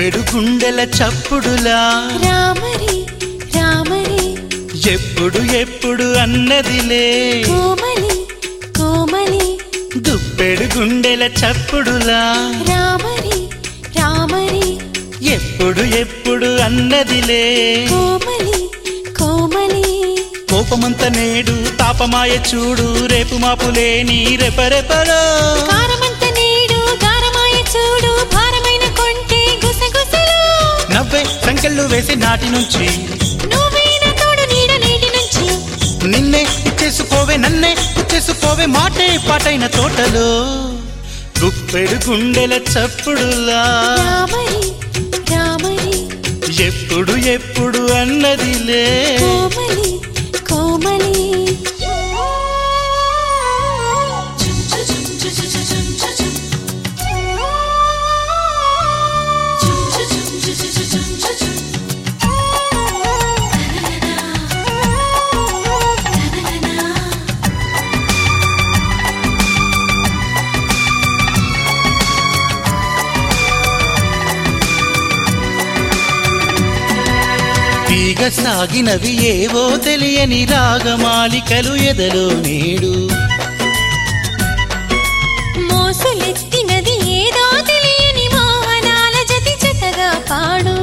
గుప్పెడు గుండెల చప్పుడులా రామరి రామరి ఎప్పుడు ఎప్పుడు అన్నదిలే కోమలి కోమలి గుప్పెడు గుండెల చప్పుడులా రామరి రామరి ఎప్పుడు ఎప్పుడు అన్నదిలే కోమలి కోమలి కోపమంత నేడు తాపమాయ చూడు రేపు మాపులేని రెపరెపలో కారమంత నేడు గారమాయ చూడు భారమైన కొంటే గుసగుసలు నవ్వే సంకెళ్ళు వేసి నాటి నుంచి నువ్వేన తోడు నీడ నీటి నుంచి నిన్నే ఇచ్చేసుకోవే నన్నే ఇచ్చేసుకోవే మాటే పాటైన తోటలో గుప్పెడు గుండెల చప్పుడులా రామరి రామరి ఎప్పుడు ఎప్పుడు అన్నదిలే కోమలి కోమలి తీగ సాగినవి ఏవో తెలియని రాగమాలికలు ఎదలో నేడు మోసులెత్తినది ఏదో తెలియని మోహనాల జతి జతగా పాడు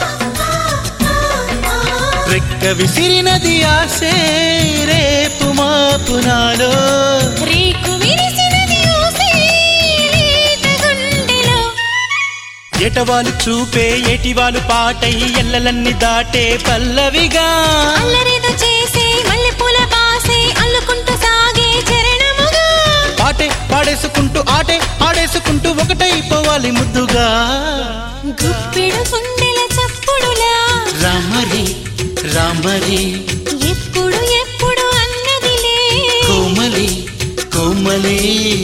రెక్క విసిరినది ఆసే రేపు మాపు నాలో రేకు విరిసినది ఊసే లేత గుండెలో ఎటవాలు చూపే ఎటివాలు పాటై ఎల్లలన్నీ దాటే పల్లవిగా అల్లరేదో చేసే మల్లెపూల బాసే అల్లుకుంటూ సాగే చరణముగా పాటే పాడేసుకుంటూ ఆటే ఆడేసుకుంటూ ఒకటైపోవాలి ముద్దుగా గుప్పెడు గుండెల చప్పుడులా రామరి రామరి ఎప్పుడు ఎప్పుడు అన్నదిలే కోమలి కోమలి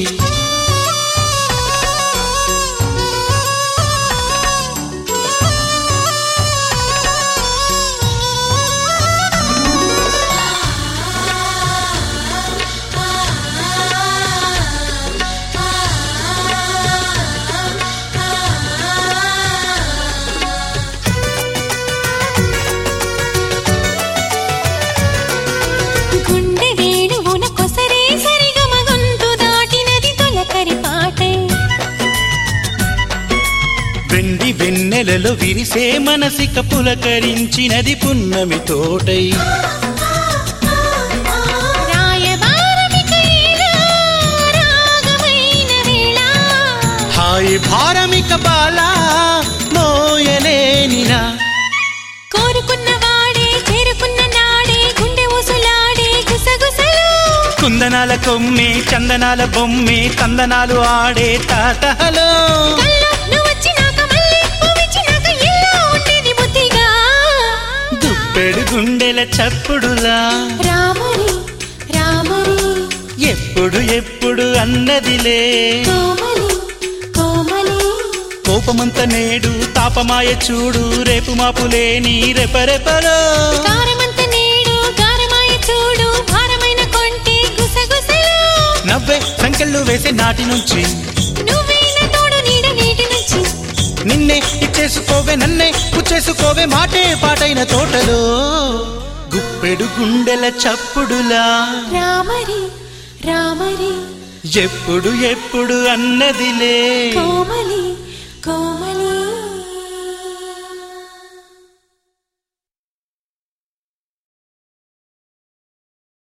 గుండె వేణువున కొసరే సరిగమ గొంతు దాటినది తొలకరి పాటై వెండి వెన్నెలలో విరిసే మనసిక పులకరించినది పున్నమి తోటై రాయబారమికైనా రాగమైన వేళ హాయి భారమిక బాలా మోయలేనినా కోరుకున్న వాడే చేరుకున్న నాడే గుండె ఊసులాడే గుసగుసలు కుందనాల కొమ్మే చందనాల బొమ్మే తందనాలు ఆడే తాతహలో కల్లో నువ్వొచ్చినాక మళ్ళీ పువ్విచ్చినాక ఎల్లో ఉండేది బుద్ధిగా దుప్పెడు గుండెల చప్పుడులా రామరి రామరి ఎప్పుడు ఎప్పుడు అన్నదిలే కోమలి కోమలి కోపమంత నేడు తాపమాయ చూడు రేపు మాపులేని రెపరెపలో కారమంత నేడు గారమాయ చూడు భారమైన కొంటే గుసగుసలు నవ్వే సంకెళ్ళు వేసే నాటి నుంచి నువ్వేన తోడు నీడ నీటి నుంచి నిన్నే ఇచ్చేసుకోవే నన్నే పుచ్చేసుకోవే మాటే పాటైన తోటలో గుప్పెడు గుండెల చప్పుడులా రామరి రామరి ఎప్పుడు ఎప్పుడు అన్నదిలే కోమలి కోమలి